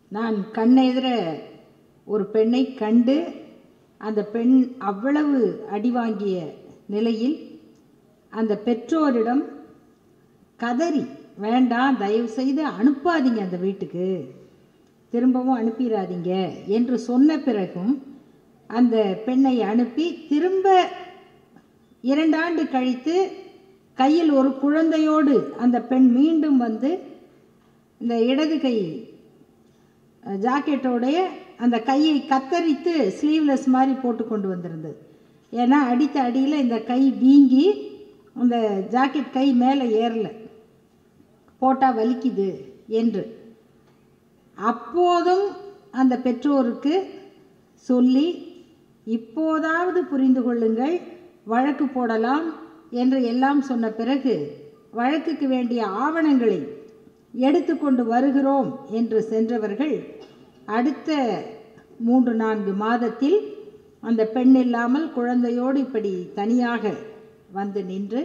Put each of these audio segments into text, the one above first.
நான் கண்ணெதிர ஒரு பெண்ணை கண்டு அந்த பெண் அவ்வளவு அடி வாங்கிய நிலையில் அந்த பெற்றோரிடம் கதறி வேண்டாம் தயவு செய்து அனுப்பாதீங்க அந்த வீட்டுக்கு திரும்பவும் அனுப்பிடாதீங்க என்று சொன்ன பிறகும் அந்த பெண்ணை அனுப்பி திரும்ப இரண்டாண்டு கழித்து கையில் ஒரு குழந்தையோடு அந்த பெண் மீண்டும் வந்து இந்த இடது கை அஹ், ஜாக்கெட்டோடைய அந்த கையை கத்தரித்து ஸ்லீவ்லெஸ் மாதிரி போட்டு கொண்டு வந்திருந்தது ஏன்னா அடித்த அடியில் இந்த கை வீங்கி அந்த ஜாக்கெட் கை மேலே ஏறல போட்டால் வலிக்குது என்று அப்போதும் அந்த பெற்றோருக்கு சொல்லி இப்போதாவது புரிந்து கொள்ளுங்கள் வழக்கு போடலாம் என்று எல்லாம் சொன்ன பிறகு வழக்குக்கு வேண்டிய ஆவணங்களை எடுத்துக்கொண்டு வருகிறோம் என்று சென்றவர்கள் அடுத்த மூன்று நான்கு மாதத்தில் அந்த பெண் இல்லாமல் குழந்தையோடு இப்படி தனியாக வந்து நின்று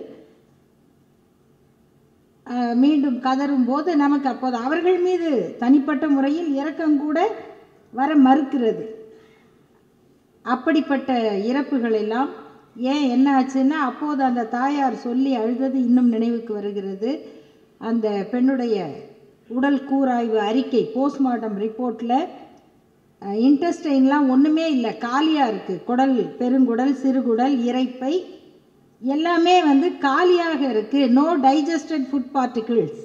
அஹ், மீண்டும் கதறும் போது நமக்கு அப்போது அவர்கள் மீது தனிப்பட்ட முறையில் இரக்கம் கூட வர மறுக்கிறது அப்படிப்பட்ட இறப்புகள் எல்லாம் ஏன் என்ன ஆச்சுன்னா அப்போது அந்த தாயார் சொல்லி அழுதது இன்னும் நினைவுக்கு வருகிறது அந்த பெண்ணுடைய உடல் கூராய்வு அறிக்கை போஸ்ட்மார்ட்டம் ரிப்போர்ட்டில் இன்டெஸ்டைன்லாம் ஒன்றுமே இல்லை காலியாக இருக்குது குடல் பெருங்குடல் சிறுகுடல் இரைப்பை எல்லாமே வந்து காலியாக இருக்குது நோ டைஜஸ்டட் ஃபுட் பார்ட்டிகிள்ஸ்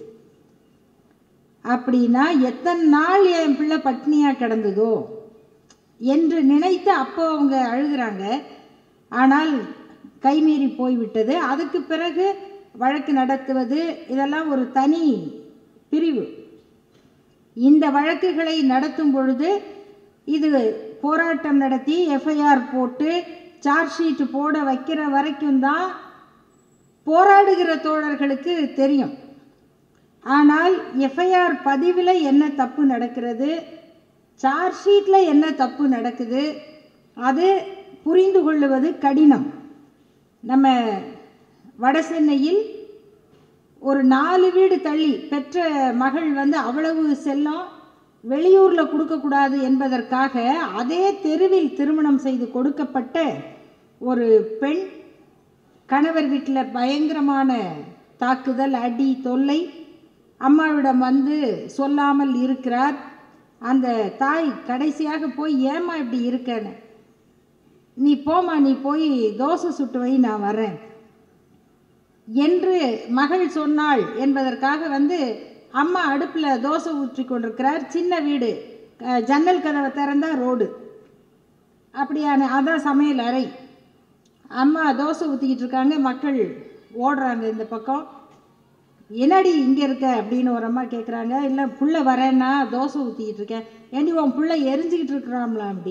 அப்படின்னா எத்தனை நாள் என் பிள்ளை பட்னியாக கிடந்ததோ என்று நினைத்து அப்போ அவங்க அழுகிறாங்க ஆனால் கைமீறி போய்விட்டது அதுக்கு பிறகு வழக்கு நடத்துவது இதெல்லாம் ஒரு தனி பிரிவு இந்த வழக்குகளை நடத்தும் பொழுது இது போராட்டம் நடத்தி எஃப்ஐஆர் போட்டு சார்ஜ் ஷீட் போட வைக்கிற வரைக்கும் தான் போராடுகிற தோழர்களுக்கு தெரியும் ஆனால் எஃப்ஐஆர் பதிவில் என்ன தப்பு நடக்கிறது சார்ஜ் ஷீட்டில் என்ன தப்பு நடக்குது அது புரிந்து கொள்ளுவது கடினம் நம்ம வடசென்னையில் ஒரு நாலு வீடு தள்ளி பெற்ற மகள் வந்து அவ்வளவு செல்லம் வெளியூரில் கொடுக்கக்கூடாது என்பதற்காக அதே தெருவில் திருமணம் செய்து கொடுக்கப்பட்ட ஒரு பெண் கணவர் வீட்டில் பயங்கரமான தாக்குதல் அடி தொல்லை அம்மாவிடம் வந்து சொல்லாமல் இருக்கிறார் அந்த தாய் கடைசியாக போய் ஏம்மா இப்படி இருக்கேன்னு நீ போம்மா நீ போய் தோசை சுட்டு வை நான் வரேன் என்று மகள் சொன்னாள் என்பதற்காக வந்து அம்மா அடுப்பில் தோசை ஊற்றி கொண்டிருக்கிறார் சின்ன வீடு அஹ், ஜன்னல் கதவை திறந்தா ரோடு அப்படியான அதான் சமையல் அறை அம்மா தோசை ஊற்றிக்கிட்டு இருக்காங்க மக்கள் ஓடுறாங்க இந்த பக்கம் என்னடி இங்கே இருக்க அப்படின்னு ஒரு அம்மா கேட்குறாங்க இல்லை புள்ள வரேன்னா தோசை ஊற்றிக்கிட்டு இருக்கேன் ஏண்டி உன் புள்ள எரிஞ்சிக்கிட்டு இருக்கிறாம்ல அப்படி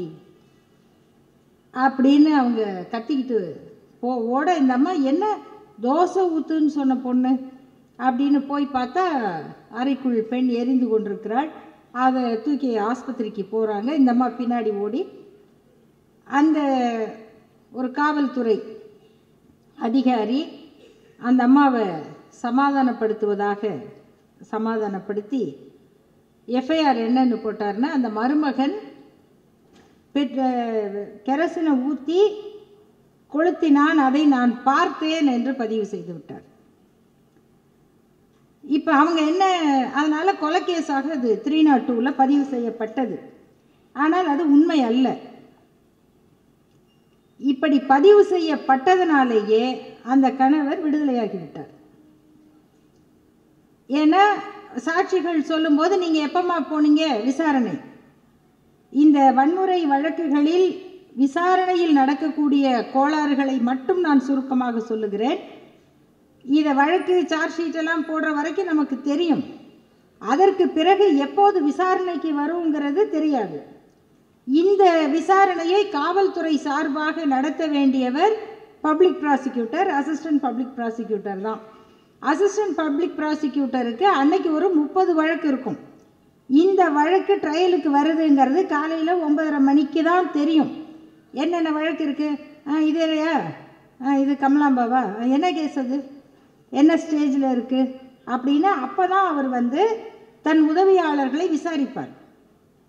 அப்படின்னு அவங்க கத்திக்கிட்டு போ ஓட இந்த அம்மா என்ன தோசை ஊத்துன்னு சொன்ன பொண்ணு அப்படின்னு போய் பார்த்தா அறைக்குள் பெண் எரிந்து கொண்டிருக்கிறாள் அதை தூக்கி ஆஸ்பத்திரிக்கு போகிறாங்க இந்த அம்மா பின்னாடி ஓடி அந்த ஒரு காவல்துறை அதிகாரி அந்த அம்மாவை சமாதானப்படுத்துவதாக சமாதானப்படுத்தி எஃப்ஐஆர் என்னன்னு போட்டார்னா அந்த மருமகன் பெற்ற கெரசினை ஊற்றி கொளுத்தினான் அதை நான் பார்த்தேன் என்று பதிவு செய்து விட்டார் இப்போ அவங்க என்ன அதனால கொலைக்கேஸாக அது த்ரீ நாட் டூவில் பதிவு செய்யப்பட்டது ஆனால் அது உண்மை அல்ல இப்படி பதிவு செய்யப்பட்டதனாலேயே அந்த கணவர் விடுதலையாகிவிட்டார் ஏன்னா சாட்சிகள் சொல்லும்போது நீங்கள் எப்பமா போனீங்க விசாரணை இந்த வன்முறை வழக்குகளில் விசாரணையில் நடக்கக்கூடிய கோளாறுகளை மட்டும் நான் சுருக்கமாக சொல்லுகிறேன் இதை வழக்கு சார்ஜ் ஷீட்டெல்லாம் போடுற வரைக்கும் நமக்கு தெரியும் அதற்கு பிறகு எப்போது விசாரணைக்கு வருங்கிறது தெரியாது இந்த விசாரணையை காவல்துறை சார்பாக நடத்த வேண்டியவர் public prosecutor assistant public prosecutor தான் அசிஸ்டன்ட் பப்ளிக் ப்ராசிக்யூட்டருக்கு அன்னைக்கு ஒரு முப்பது வழக்கு இருக்கும் இந்த வழக்கு ட்ரையலுக்கு வருதுங்கிறது காலையில் ஒன்பதரை மணிக்கு தான் தெரியும் என்னென்ன வழக்கு இருக்குது ஆ இது இல்லையா ஆ இது கமலாம்பாவா ஆ, என்ன கேஸ் அது என்ன ஸ்டேஜில் இருக்குது அப்படின்னு அப்போ தான் அவர் வந்து தன் உதவியாளர்களை விசாரிப்பார்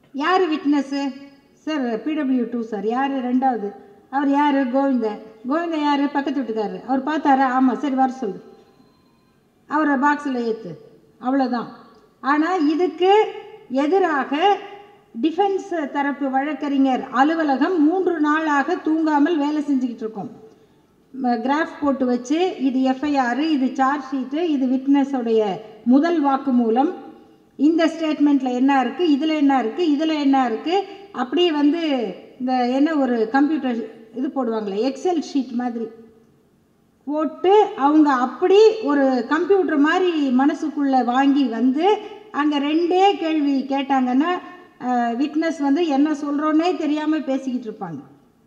யார் witness sir PW two sir யார் ரெண்டாவது அவர் யார் கோவிந்தன் கோவிந்தன் யார் பக்கத்து வீட்டுக்காரரு அவர் பார்த்தாரா ஆமாம் சரி வர சொல்லு அவரை பாக்ஸில் ஏற்று அவ்வளோதான் ஆனால் இதுக்கு எதிராக டிஃபென்ஸ் தரப்பு வழக்கறிஞர் அலுவலகம் மூன்று நாளாக தூங்காமல் வேலை செஞ்சுக்கிட்டு இருக்கோம் கிராஃப் போட்டு வச்சு இது எஃப்ஐஆர் இது சார்ஜ் ஷீட்டு இது விட்னஸோடைய முதல் வாக்குமூலம் இந்த ஸ்டேட்மெண்ட்டில் என்ன இருக்குது இதில் என்ன இருக்குது இதில் என்ன இருக்குது அப்படியே வந்து இந்த என்ன ஒரு கம்ப்யூட்டர் இது போடுவாங்களே எக்ஸல் ஷீட் மாதிரி போட்டு அவங்க அப்படி ஒரு கம்ப்யூட்டர் மாதிரி மனசுக்குள்ளே வாங்கி வந்து அங்கே ரெண்டே கேள்வி கேட்டாங்கன்னா விட்னஸ் வந்து என்ன சொல்கிறோன்னே தெரியாமல் பேசிக்கிட்டு இருப்பாங்க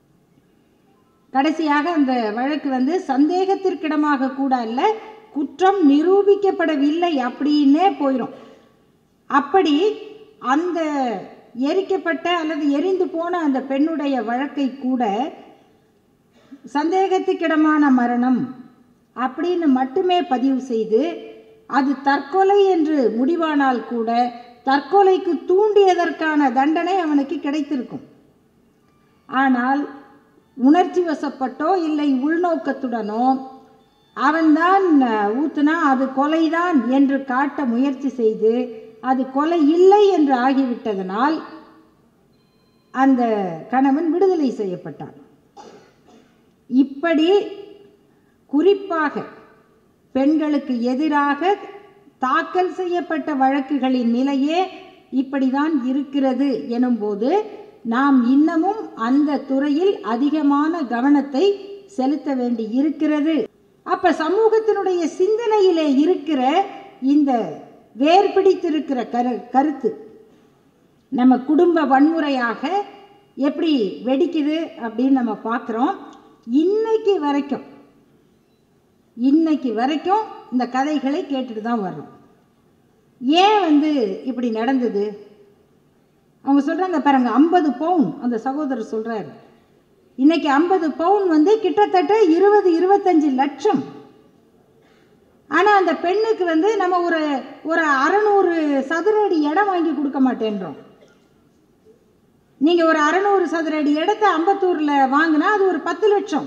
கடைசியாக அந்த வழக்கு வந்து சந்தேகத்திற்கிடமாக கூட அல்ல குற்றம் நிரூபிக்கப்படவில்லை அப்படின்னே போயிடும் அப்படி அந்த எரிக்கப்பட்ட அல்லது எரிந்து போன அந்த பெண்ணுடைய வழக்கை கூட சந்தேகத்துக்கிடமான மரணம் அப்படின்னு மட்டுமே பதிவு செய்து அது தற்கொலை என்று முடிவானால் கூட தற்கொலைக்கு தூண்டியதற்கான தண்டனை அவனுக்கு கிடைத்திருக்கும் ஆனால் உணர்ச்சி வசப்பட்டோ இல்லை உள்நோக்கத்துடனோ அவன்தான் ஊத்துனா அது கொலைதான் என்று காட்ட முயற்சி செய்து அது கொலை இல்லை என்று ஆகிவிட்டதனால் அந்த கணவன் விடுதலை செய்யப்பட்டான் இப்படி குறிப்பாக பெண்களுக்கு எதிராக தாக்கல் செய்யப்பட்ட வழக்குகளின் நிலையே இப்படிதான் இருக்கிறது எனும்போது நாம் இன்னமும் அந்த துறையில் அதிகமான கவனத்தை செலுத்த வேண்டி இருக்கிறது அப்ப சமூகத்தினுடைய சிந்தனையிலே இருக்கிற இந்த வேர் பிடித்திருக்கிற கரு கருத்து நம்ம குடும்ப வன்முறையாக எப்படி வெடிக்குது அப்படின்னு நம்ம பார்க்குறோம் இன்னைக்கு வரைக்கும் இன்னைக்கு வரைக்கும் இந்த கதைகளை கேட்டுட்டு தான் வர்றோம் ஏன் வந்து இப்படி நடந்தது அவங்க சொல்கிறாங்க பாருங்க ஐம்பது பவுன் அந்த சகோதரர் சொல்கிறாரு இன்னைக்கு ஐம்பது பவுன் வந்து கிட்டத்தட்ட இருபது இருபத்தஞ்சு லட்சம் ஆனால் அந்த பெண்ணுக்கு வந்து நம்ம ஒரு ஒரு அறநூறு சதுர அடி இடம் வாங்கி கொடுக்க மாட்டேன்றோம் நீங்கள் ஒரு அறநூறு சதுர அடி இடத்த அம்பத்தூரில் வாங்கினா அது ஒரு பத்து லட்சம்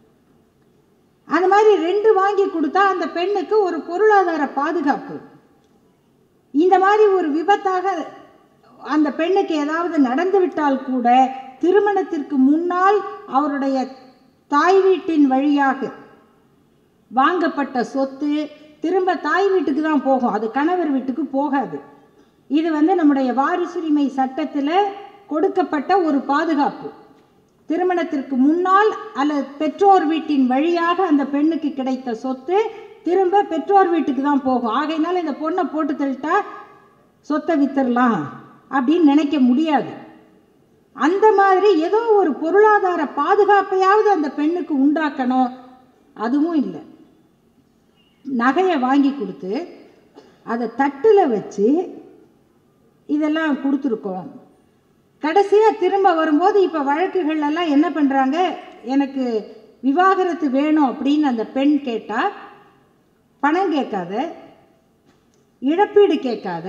அந்த மாதிரி ரெண்டு வாங்கி கொடுத்தா அந்த பெண்ணுக்கு ஒரு பொருளாதார பாதுகாப்பு இந்த மாதிரி ஒரு விபத்தாக அந்த பெண்ணுக்கு ஏதாவது நடந்துவிட்டால் கூட திருமணத்திற்கு முன்னால் அவருடைய தாய் வீட்டின் வழியாக வாங்கப்பட்ட சொத்து திரும்ப தாய் வீட்டுக்கு தான் போகும் அது கணவர் வீட்டுக்கு போகாது இது வந்து நம்முடைய வாரிசுரிமை சட்டத்தில் கொடுக்கப்பட்ட ஒரு பாதுகாப்பு திருமணத்திற்கு முன்னால் அல்லது பெற்றோர் வீட்டின் வழியாக அந்த பெண்ணுக்கு கிடைத்த சொத்து திரும்ப பெற்றோர் வீட்டுக்கு தான் போகும் ஆகையினால இந்த பொண்ணை போட்டு தள்ளிட்டா சொத்தை வித்துடலாம் அப்படின்னு நினைக்க முடியாது அந்த மாதிரி ஏதோ ஒரு பொருளாதார பாதுகாப்பையாவது அந்த பெண்ணுக்கு உண்டாக்கணும் அதுவும் இல்லை நகையை வாங்கி கொடுத்து அதை தட்டில் வச்சு இதெல்லாம் கொடுத்துருக்கோம் கடைசியாக திரும்ப வரும்போது இப்போ வழக்குகள் எல்லாம் என்ன பண்ணுறாங்க எனக்கு விவாகரத்து வேணும் அப்படின்னு அந்த பெண் கேட்டால் பணம் கேட்காத இழப்பீடு கேட்காத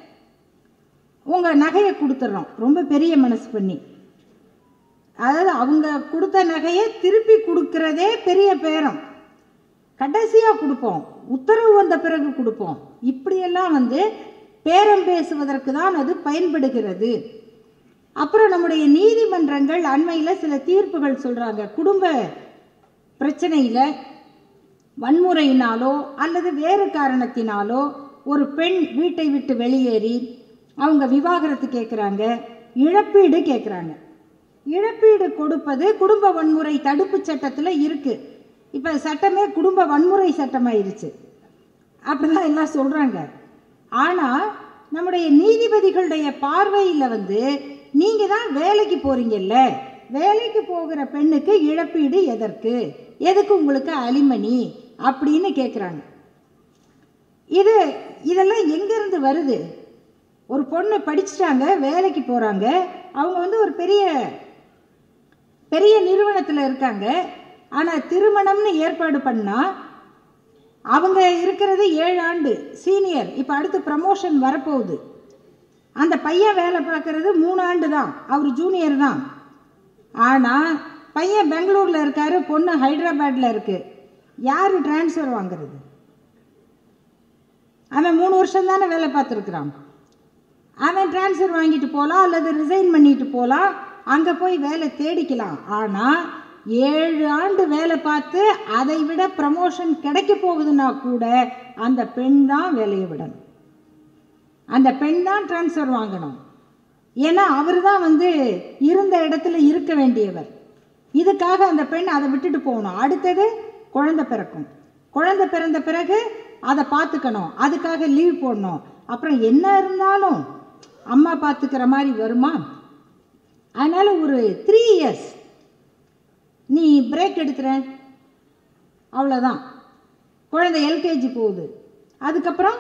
உங்கள் நகையை கொடுத்துட்றோம் ரொம்ப பெரிய மனசு பண்ணி அதாவது அவங்க கொடுத்த நகையை திருப்பி கொடுக்கறதே பெரிய பேரம் கடைசியாக கொடுப்போம் உத்தரவு வந்த பிறகு கொடுப்போம் இப்படியெல்லாம் வந்து பேரம் பேசுவதற்கு தான் அது பயன்படுகிறது அப்புறம் நம்முடைய நீதிமன்றங்கள் அண்மையில் சில தீர்ப்புகள் சொல்கிறாங்க குடும்ப பிரச்சனையில் வன்முறையினாலோ அல்லது வேறு காரணத்தினாலோ ஒரு பெண் வீட்டை விட்டு வெளியேறி அவங்க விவாகரத்து கேட்குறாங்க இழப்பீடு கேட்குறாங்க இழப்பீடு கொடுப்பது குடும்ப வன்முறை தடுப்பு சட்டத்தில் இருக்குது இப்போ சட்டமே குடும்ப வன்முறை சட்டமாயிருச்சு அப்படிதான் எல்லாம் சொல்கிறாங்க ஆனால் நம்முடைய நீதிபதிகளுடைய பார்வையில் வந்து நீங்கள் தான் வேலைக்கு போகிறீங்கல்ல வேலைக்கு போகிற பெண்ணுக்கு இழப்பீடு எதற்கு எதுக்கு உங்களுக்கு அலிமணி அப்படின்னு கேட்குறாங்க இது இதெல்லாம் எங்கேருந்து வருது ஒரு பொண்ணு படிச்சிட்டாங்க வேலைக்கு போகிறாங்க அவங்க வந்து ஒரு பெரிய பெரிய நிறுவனத்தில் இருக்காங்க ஆனால் திருமணம்னு ஏற்பாடு பண்ணால் அவங்க இருக்கிறது ஏழு ஆண்டு சீனியர் இப்போ அடுத்து ப்ரமோஷன் வரப்போகுது அந்த பையன் வேலை பார்க்கறது மூணு ஆண்டு தான் அவர் ஜூனியர் தான் ஆனால் பையன் பெங்களூரில் இருக்காரு பொண்ணு ஹைதராபாத்தில் இருக்கு யார் டிரான்ஸ்ஃபர் வாங்குறது அவன் மூணு வருஷம் தானே வேலை பார்த்துருக்குறான் அவன் டிரான்ஸ்ஃபர் வாங்கிட்டு போகலாம் அல்லது ரிசைன் பண்ணிட்டு போகலாம் அங்கே போய் வேலை தேடிக்கலாம் ஆனால் ஏழு ஆண்டு வேலை பார்த்து அதை விட ப்ரமோஷன் கிடைக்க போகுதுன்னா கூட அந்த பெண் தான் வேலையை விடணும் அந்த பெண் தான் டிரான்ஸ்ஃபர் வாங்கணும் ஏன்னா அவர் தான் வந்து இருந்த இடத்துல இருக்க வேண்டியவர் இதுக்காக அந்த பெண் அதை விட்டுட்டு போகணும் அடுத்தது குழந்தை பிறக்கும் குழந்தை பிறந்த பிறகு அதை பார்த்துக்கணும் அதுக்காக லீவ் போடணும் அப்புறம் என்ன இருந்தாலும் அம்மா பார்த்துக்கிற மாதிரி வருமா அதனால் ஒரு த்ரீ இயர்ஸ் நீ பிரேக் எடுத்துற அவ்வளோதான் குழந்தை எல்கேஜி போகுது அதுக்கப்புறம்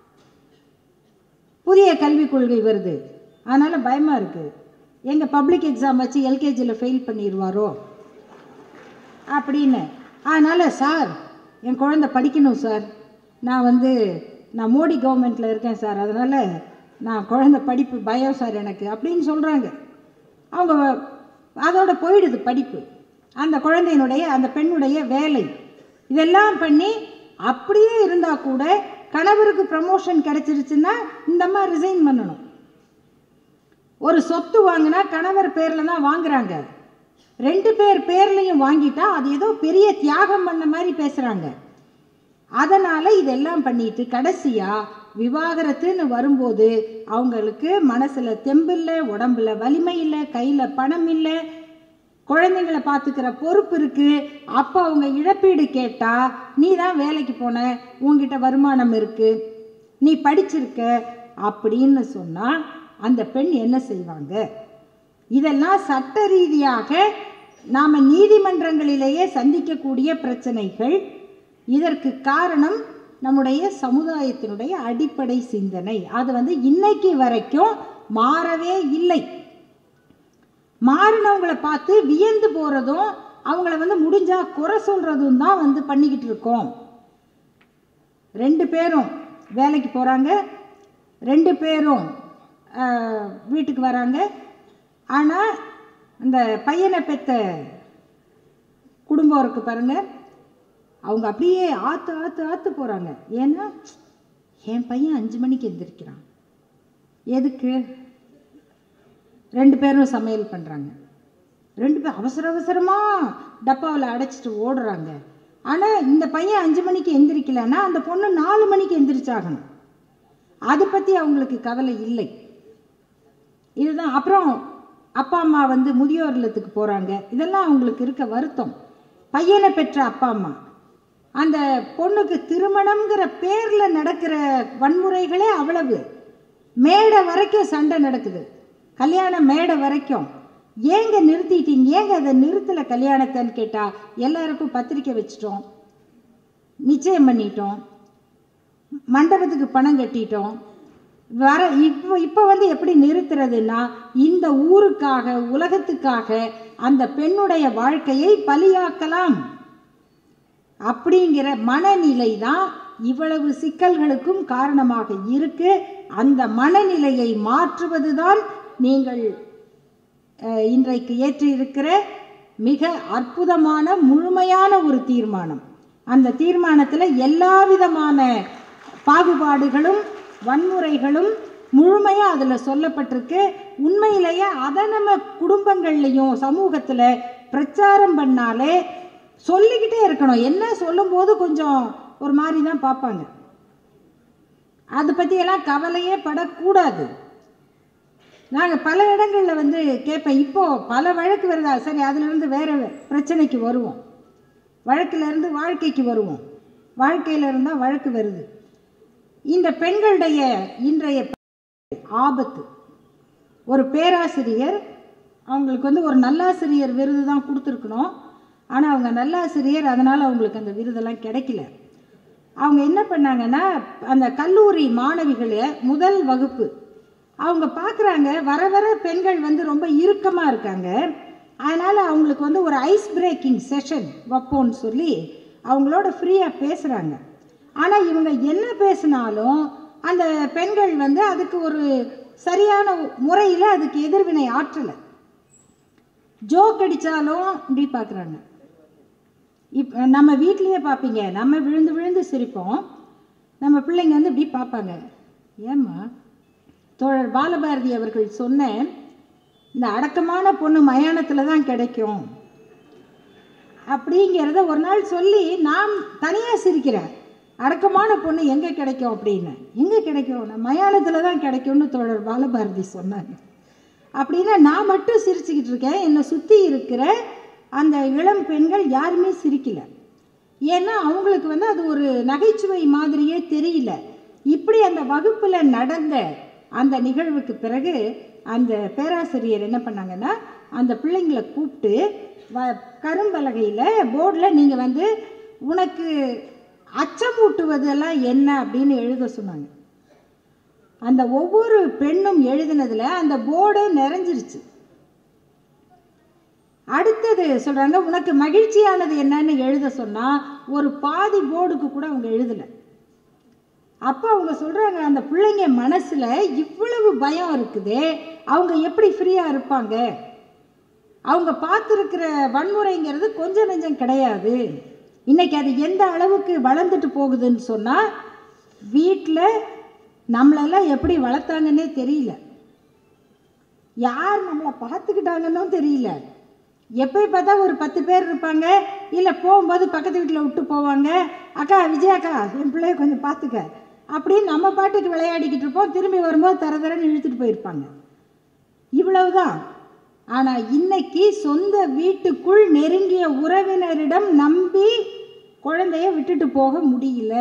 புதிய கல்விக் கொள்கை வருது அதனால் பயமாக இருக்குது எங்கள் பப்ளிக் எக்ஸாம் வச்சு எல்கேஜியில் ஃபெயில் பண்ணிடுவாரோ அப்படின்னு அதனால் சார் என் குழந்தை படிக்கணும் சார் நான் வந்து நான் மோடி கவர்மெண்ட்டில் இருக்கேன் சார் அதனால் நான் குழந்தை படிப்பு பயம் சார் எனக்கு அப்படின்னு சொல்கிறாங்க அவங்க அதோட போயிடுது படிப்பு அந்த குழந்தையினுடைய அந்த பெண்ணுடைய வேலை இதெல்லாம் பண்ணி அப்படியே இருந்தால் கூட கணவருக்கு ப்ரமோஷன் கிடைச்சிருச்சுன்னா இந்த அம்மா ரிசைன் பண்ணணும் ஒரு சொத்து வாங்கினா கணவர் பேரில் தான் வாங்குறாங்க ரெண்டு பேர் பேர்லையும் வாங்கிட்டா அது ஏதோ பெரிய தியாகம் பண்ண மாதிரி பேசுகிறாங்க அதனால் இதெல்லாம் பண்ணிட்டு கடைசியாக விவாகரத்துன்னு வரும்போது அவங்களுக்கு மனசில் தெம்பில்லை உடம்புல வலிமை இல்லை கையில் பணம் இல்லை குழந்தைங்களை பார்த்துக்கிற பொறுப்பு இருக்குது அப்போ அவங்க இழப்பீடு கேட்டால் நீ தான் வேலைக்கு போன உங்ககிட்ட வருமானம் இருக்குது நீ படிச்சிருக்க அப்படின்னு சொன்னால் அந்த பெண் என்ன செய்வாங்க இதெல்லாம் சட்ட ரீதியாக நாம் நீதிமன்றங்களிலேயே சந்திக்கக்கூடிய பிரச்சனைகள் இதற்கு காரணம் நம்முடைய சமுதாயத்தினுடைய அடிப்படை சிந்தனை அது வந்து இன்னைக்கு வரைக்கும் மாறவே இல்லை மாறினவங்களை பார்த்து வியந்து போகிறதும் அவங்கள வந்து முடிஞ்சா குறை சொல்கிறதும் தான் வந்து பண்ணிக்கிட்டு இருக்கோம் ரெண்டு பேரும் வேலைக்கு போகிறாங்க ரெண்டு பேரும் ஆஹ், வீட்டுக்கு வராங்க ஆனால் இந்த பையனை பெற்ற குடும்பம் இருக்கு பாருங்க அவங்க அப்படியே ஆற்று ஆற்று ஆற்று போகிறாங்க ஏன்னா என் பையன் அஞ்சு மணிக்கு எந்திரிக்கிறான் எதுக்கு ரெண்டு பேரும் சமையல் பண்ணுறாங்க ரெண்டு பேர் அவசர அவசரமாக டப்பாவில் அடைச்சிட்டு ஓடுறாங்க ஆனால் இந்த பையன் அஞ்சு மணிக்கு எந்திரிக்கலைன்னா அந்த பொண்ணு நாலு மணிக்கு எந்திரிச்சாகணும் அதை பற்றி அவங்களுக்கு கவலை இல்லை இதுதான் அப்புறம் அப்பா அம்மா வந்து முதியோர் இல்லத்துக்கு போகிறாங்க இதெல்லாம் அவங்களுக்கு இருக்க வருத்தம் பையனை பெற்ற அப்பா அம்மா அந்த பொண்ணுக்கு திருமணம்ங்கிற பேரில் நடக்கிற வன்முறைகளே அவ்வளவு மேடை வரைக்கும் சண்டை நடக்குது கல்யாண மேடை வரைக்கும் ஏங்க நிறுத்திட்டீங்க ஏங்க அதை நிறுத்தலை கல்யாணத்தைன்னு கேட்டால் எல்லாருக்கும் பத்திரிக்கை வச்சிட்டோம் நிச்சயம் பண்ணிட்டோம் மண்டபத்துக்கு பணம் கட்டிட்டோம் வர இப்போ இப்போ வந்து எப்படி நிறுத்துறதுன்னா இந்த ஊருக்காக உலகத்துக்காக அந்த பெண்ணுடைய வாழ்க்கையை பலியாக்கலாம் அப்படிங்கிற மனநிலை தான் இவ்வளவு சிக்கல்களுக்கும் காரணமாக இருக்கு அந்த மனநிலையை மாற்றுவதுதான் நீங்கள் அஹ், இன்றைக்கு ஏற்றிருக்கிற மிக அற்புதமான முழுமையான ஒரு தீர்மானம் அந்த தீர்மானத்தில் எல்லா விதமான பாகுபாடுகளும் வன்முறைகளும் முழுமையாக அதில் சொல்லப்பட்டிருக்கு உண்மையிலேயே அதை நம்ம குடும்பங்கள்லையும் சமூகத்தில் பிரச்சாரம் பண்ணாலே சொல்லிக்கிட்டே இருக்கணும் என்ன சொல்லும்போது கொஞ்சம் ஒரு மாதிரி தான் பார்ப்பாங்க அதை பற்றியெல்லாம் கவலையே படக்கூடாது நாங்கள் பல இடங்களில் வந்து கேட்பேன் இப்போ பல வழக்கு வருதா சரி அதிலிருந்து வேற பிரச்சனைக்கு வருவோம் வழக்கிலிருந்து வாழ்க்கைக்கு வருவோம் வாழ்க்கையில இருந்தால் வழக்கு வருது இந்த பெண்களுடைய இன்றைய ஆபத்து ஒரு பேராசிரியர் அவங்களுக்கு வந்து ஒரு நல்லாசிரியர் விருது தான் கொடுத்துருக்கணும் ஆனால் அவங்க நல்லாசிரியர் அதனால் அவங்களுக்கு அந்த விருதெல்லாம் கிடைக்கல அவங்க என்ன பண்ணாங்கன்னா அந்த கல்லூரி மாணவிகளை முதல் வகுப்பு அவங்க பார்க்குறாங்க வர வர பெண்கள் வந்து ரொம்ப இறுக்கமாக இருக்காங்க அதனால் அவங்களுக்கு வந்து ஒரு ஐஸ் பிரேக்கிங் செஷன் வைப்போம்னு சொல்லி அவங்களோட ஃப்ரீயாக பேசுகிறாங்க ஆனால் இவங்க என்ன பேசினாலும் அந்த பெண்கள் வந்து அதுக்கு ஒரு சரியான முறையில் அதுக்கு எதிர்வினை ஆற்றலை ஜோக் அடித்தாலும் இப்படி பார்க்குறாங்க இப் நம்ம வீட்லேயே பார்ப்பீங்க நம்ம விழுந்து விழுந்து சிரிப்போம் நம்ம பிள்ளைங்க வந்து இப்படி பார்ப்பாங்க ஏம்மா தோழர் பாலபாரதி அவர்கள் சொன்ன இந்த அடக்கமான பொண்ணு மயானத்தில் தான் கிடைக்கும் அப்படிங்கிறத ஒரு நாள் சொல்லி நான் தனியாக சிரிக்கிறேன் அடக்கமான பொண்ணு எங்கே கிடைக்கும் அப்படின்னு எங்கே கிடைக்கும் நான் மயானத்தில் தான் கிடைக்கும்னு தோழர் பாலபாரதி சொன்னாங்க அப்படின்னா நான் மட்டும் சிரிச்சுக்கிட்டு இருக்கேன் என்னை சுற்றி இருக்கிற அந்த இளம் பெண்கள் யாருமே சிரிக்கல ஏன்னா அவங்களுக்கு வந்து அது ஒரு நகைச்சுவை மாதிரியே தெரியல இப்படி அந்த வகுப்பில் நடந்த அந்த நிகழ்வுக்கு பிறகு அந்த பேராசிரியர் என்ன பண்ணாங்கன்னா அந்த பிள்ளைங்களை கூப்பிட்டு வ கரும்பலகையில் போர்டில் நீங்கள் வந்து உனக்கு அச்சமூட்டுவதெல்லாம் என்ன அப்படின்னு எழுத சொன்னாங்க அந்த ஒவ்வொரு பெண்ணும் எழுதினதுல அந்த போர்டே நிறைஞ்சிருச்சு அடுத்தது சொல்றாங்க உனக்கு மகிழ்ச்சியானது என்னன்னு எழுத சொன்னா ஒரு பாதி போர்டுக்கு கூட அவங்க எழுதல அப்போ அவங்க சொல்றாங்க அந்த பிள்ளைங்க மனசுல இவ்வளவு பயம் இருக்குது அவங்க எப்படி ஃப்ரீயா இருப்பாங்க அவங்க பார்த்துருக்கிற வன்முறைங்கிறது கொஞ்சம் நெஞ்சம் கிடையாது இன்னைக்கு அது எந்த அளவுக்கு வளர்ந்துட்டு போகுதுன்னு சொன்னால் வீட்டில் நம்மளெல்லாம் எப்படி வளர்த்தாங்கன்னே தெரியல யார் நம்மளை பார்த்துக்கிட்டாங்கன்னு தெரியல எப்போ பார்த்தா ஒரு பத்து பேர் இருப்பாங்க இல்லை போகும்போது பக்கத்து வீட்டில் விட்டு போவாங்க அக்கா விஜயாக்கா என் பிள்ளைய கொஞ்சம் பார்த்துக்க அப்படின்னு நம்ம பாட்டுக்கு விளையாடிக்கிட்டு இருப்போம் திரும்பி வரும்போது தர தரன்னு இழுத்துட்டு போயிருப்பாங்க இவ்வளவுதான் ஆனால் இன்னைக்கு சொந்த வீட்டுக்குள் நெருங்கிய உறவினரிடம் நம்பி குழந்தைய விட்டுட்டு போக முடியல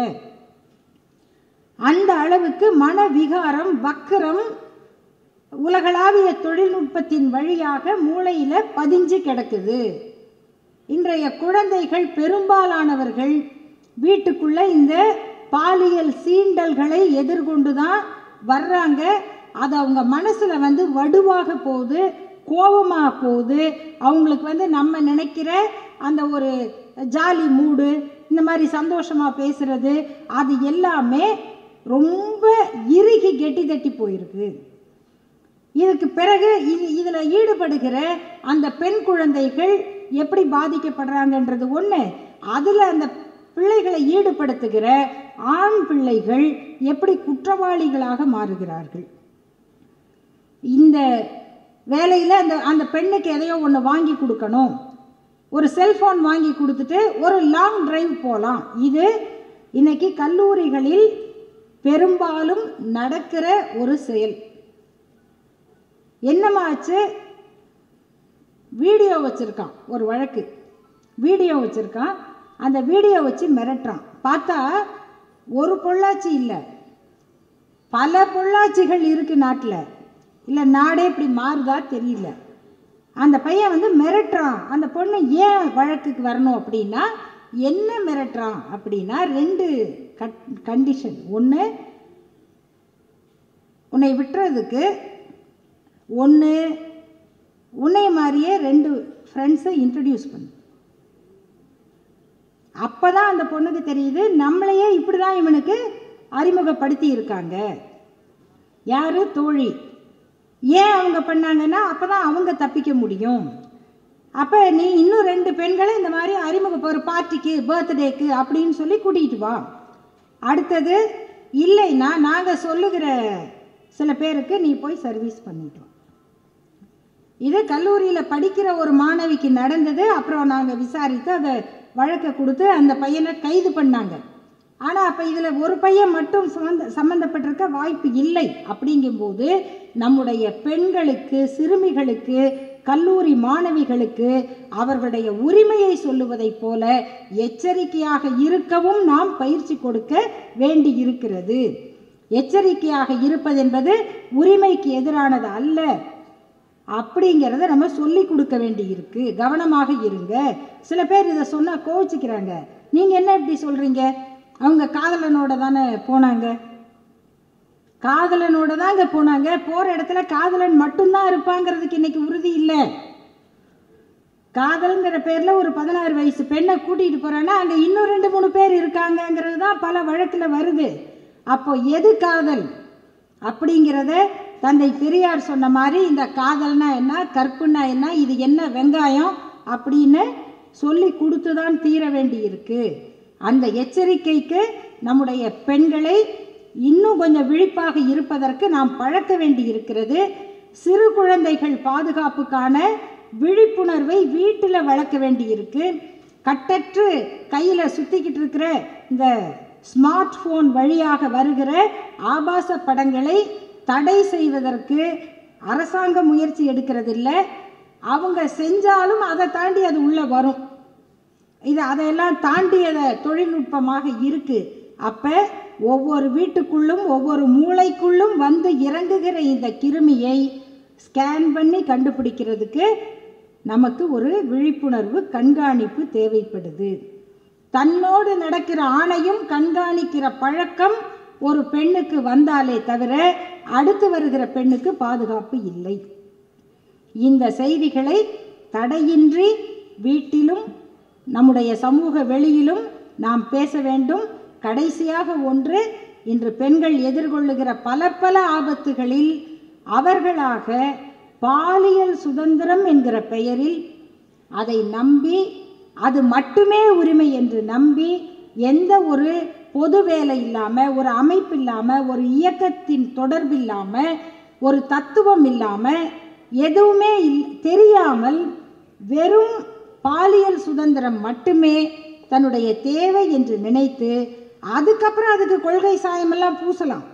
அந்த அளவுக்கு மன விகாரம் வக்கரம் உலகளாவிய தொழில்நுட்பத்தின் வழியாக மூளையில பதிஞ்சு கிடக்குது இன்றைய குழந்தைகள் பெரும்பாலானவர்கள் வீட்டுக்குள்ள இந்த பாலியல் சீண்டல்களை எதிர்கொண்டு தான் வர்றாங்க அது அவங்க மனசுல வந்து வடுவாக போகுது கோபமாக போகுது அவங்களுக்கு வந்து நம்ம நினைக்கிற அந்த ஒரு ஜாலி மூடு இந்த மாதிரி சந்தோஷமாக பேசுறது அது எல்லாமே ரொம்ப இறுகி கெட்டி தட்டி போயிருக்கு இதுக்கு பிறகு இது இதில் ஈடுபடுகிற அந்த பெண் குழந்தைகள் எப்படி பாதிக்கப்படுறாங்கன்றது ஒன்று அதில் அந்த பிள்ளைகளை ஈடுபடுத்துகிற ஆண் பிள்ளைகள் எப்படி குற்றவாளிகளாக மாறுகிறார்கள் இந்த வேலையில் அந்த அந்த பெண்ணுக்கு எதையோ ஒன்று வாங்கி கொடுக்கணும் ஒரு செல்ஃபோன் வாங்கி கொடுத்துட்டு ஒரு லாங் டிரைவ் போகலாம் இது இன்னைக்கு கல்லூரிகளில் பெரும்பாலும் நடக்கிற ஒரு செயல் என்னமாச்சு வீடியோ வச்சுருக்கான் ஒரு வழக்கு வீடியோ வச்சுருக்கான் அந்த வீடியோ வச்சு மிரட்டுறான் பார்த்தா ஒரு பொள்ளாச்சி இல்லை பல பொள்ளாச்சிகள் இருக்கு நாட்டில் இல்லை நாடே இப்படி மாறுதா தெரியல அந்த பையன் வந்து மிரட்டுறான் அந்த பொண்ணு ஏன் வழக்குக்கு வரணும் அப்படின்னா என்ன மிரட்டுறான் அப்படின்னா ரெண்டு கட் கண்டிஷன் ஒன்று உன்னை விட்டுறதுக்கு ஒன்று உன்னை மாதிரியே ரெண்டு ஃப்ரெண்ட்ஸை இன்ட்ரடியூஸ் பண்ணு அப்போ தான் அந்த பொண்ணுக்கு தெரியுது நம்மளையே இப்படி தான் இவனுக்கு அறிமுகப்படுத்தி இருக்காங்க யார் தோழி ஏன் அவங்க பண்ணாங்கன்னா அப்போ தான் அவங்க தப்பிக்க முடியும் அப்போ நீ இன்னும் ரெண்டு பெண்களை இந்த மாதிரி அறிமுக ஒரு பார்ட்டிக்கு பர்த்டேக்கு அப்படின்னு சொல்லி கூட்டிகிட்டு வா அடுத்தது இல்லைன்னா நாங்கள் சொல்லுகிற சில பேருக்கு நீ போய் சர்வீஸ் பண்ணிட்டு வா இது கல்லூரியில் படிக்கிற ஒரு மாணவிக்கு நடந்தது அப்புறம் நாங்கள் விசாரித்து அதை வழக்கை கொடுத்து அந்த பையனை கைது பண்ணாங்க ஆனால் அப்போ இதில் ஒரு பையன் மட்டும் சம்மந்த சம்மந்தப்பட்டிருக்க வாய்ப்பு இல்லை அப்படிங்கும்போது நம்முடைய பெண்களுக்கு சிறுமிகளுக்கு கல்லூரி மாணவிகளுக்கு அவர்களுடைய உரிமையை சொல்லுவதைப் போல எச்சரிக்கையாக இருக்கவும் நாம் பயிற்சி கொடுக்க வேண்டி இருக்கிறது எச்சரிக்கையாக இருப்பதென்பது உரிமைக்கு எதிரானது அல்ல அப்படிங்கிறத நம்ம சொல்லி கொடுக்க வேண்டி இருக்கு கவனமாக இருங்க சில பேர் இதை சொன்னால் கோவிச்சுக்கிறாங்க நீங்கள் என்ன இப்படி சொல்கிறீங்க அவங்க காதலனோட தானே போனாங்க காதலனோட தாங்க போனாங்க போகிற இடத்துல காதலன் மட்டும்தான் இருப்பாங்கிறதுக்கு இன்னைக்கு உறுதி இல்லை காதல்ங்கிற பேரில் ஒரு பதினாறு வயசு பெண்ணை கூட்டிகிட்டு போகிறேன்னா அங்கே இன்னும் ரெண்டு மூணு பேர் இருக்காங்கங்கிறது தான் பல வழக்கில் வருது அப்போ எது காதல் அப்படிங்கிறத தந்தை பெரியார் சொன்ன மாதிரி இந்த காதல்னா என்ன கற்புனா என்ன இது என்ன வெங்காயம் அப்படின்னு சொல்லி கொடுத்து தான் தீர வேண்டி இருக்கு அந்த எச்சரிக்கைக்கு நம்முடைய பெண்களை இன்னும் கொஞ்சம் விழிப்பாக இருப்பதற்கு நாம் பழக்க வேண்டி இருக்கிறது சிறு குழந்தைகள் பாதுகாப்புக்கான விழிப்புணர்வை வீட்டில் வளர்க்க வேண்டி இருக்கு கட்டற்று கையில் சுற்றிக்கிட்டு இருக்கிற இந்த ஸ்மார்ட் ஃபோன் வழியாக வருகிற ஆபாச படங்களை தடை செய்வதற்கு அரசாங்கம் முயற்சி எடுக்கிறதில்ல அவங்க செஞ்சாலும் அதை தாண்டி அது உள்ளே வரும் இது அதையெல்லாம் தாண்டியத தொழில்நுட்பமாக இருக்கு அப்போ ஒவ்வொரு வீட்டுக்குள்ளும் ஒவ்வொரு மூளைக்குள்ளும் வந்து இறங்குகிற இந்த கிருமியை ஸ்கேன் பண்ணி கண்டுபிடிக்கிறதுக்கு நமக்கு ஒரு விழிப்புணர்வு கண்காணிப்பு தேவைப்படுது தன்னோடு நடக்கிற ஆணையும் கண்காணிக்கிற பழக்கம் ஒரு பெண்ணுக்கு வந்தாலே தவிர அடுத்து வருகிற பெண்ணுக்கு பாதுகாப்பு இல்லை இந்த செய்திகளை தடையின்றி வீட்டிலும் நம்முடைய சமூக வெளியிலும் நாம் பேச வேண்டும் கடைசியாக ஒன்று இன்று பெண்கள் எதிர்கொள்ளுகிற பல பல ஆபத்துகளில் அவர்களாக பாலியல் சுதந்திரம் என்கிற பெயரில் அதை நம்பி அது மட்டுமே உரிமை என்று நம்பி எந்த ஒரு பொது வேலை இல்லாமல் ஒரு அமைப்பு இல்லாமல் ஒரு இயக்கத்தின் தொடர்பு இல்லாமல் ஒரு தத்துவம் இல்லாமல் எதுவுமே இல் தெரியாமல் வெறும் பாலியல் சுதந்திரம் மட்டுமே தன்னுடைய தேவை என்று நினைத்து அதுக்கப்புறம் அதுக்கு கொள்கை சாயமெல்லாம் பூசலாம்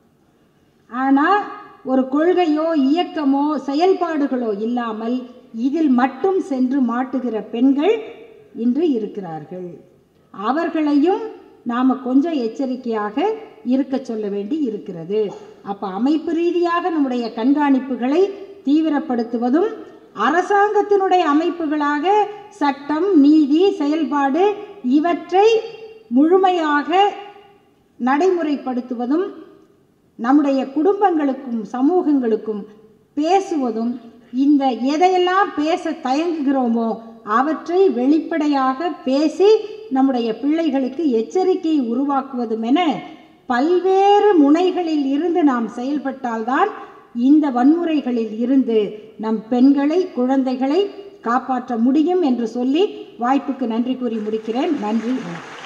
ஆனால் ஒரு கொள்கையோ இயக்கமோ செயல்பாடுகளோ இல்லாமல் இதில் மட்டும் சென்று மாட்டுகிற பெண்கள் இன்று இருக்கிறார்கள் அவர்களையும் நாம் கொஞ்சம் எச்சரிக்கையாக இருக்க சொல்ல வேண்டி இருக்கிறது அப்போ அமைப்பு ரீதியாக நம்முடைய கண்காணிப்புகளை தீவிரப்படுத்துவதும் அரசாங்கத்தினுடைய அமைப்புகளாக சட்டம் நீதி செயல்பாடு இவற்றை முழுமையாக நடைமுறைப்படுத்துவதும் நம்முடைய குடும்பங்களுக்கும் சமூகங்களுக்கும் பேசுவதும் இந்த எதையெல்லாம் பேச தயங்குகிறோமோ அவற்றை வெளிப்படையாக பேசி நம்முடைய பிள்ளைகளுக்கு எச்சரிக்கை உருவாக்குவதும் என பல்வேறு முனைகளில் இருந்து நாம் செயல்பட்டால்தான் இந்த வன்முறைகளில் இருந்து நம் பெண்களை குழந்தைகளை காப்பாற்ற முடியும் என்று சொல்லி வாய்ப்புக்கு நன்றி கூறி முடிக்கிறேன் நன்றி வணக்கம்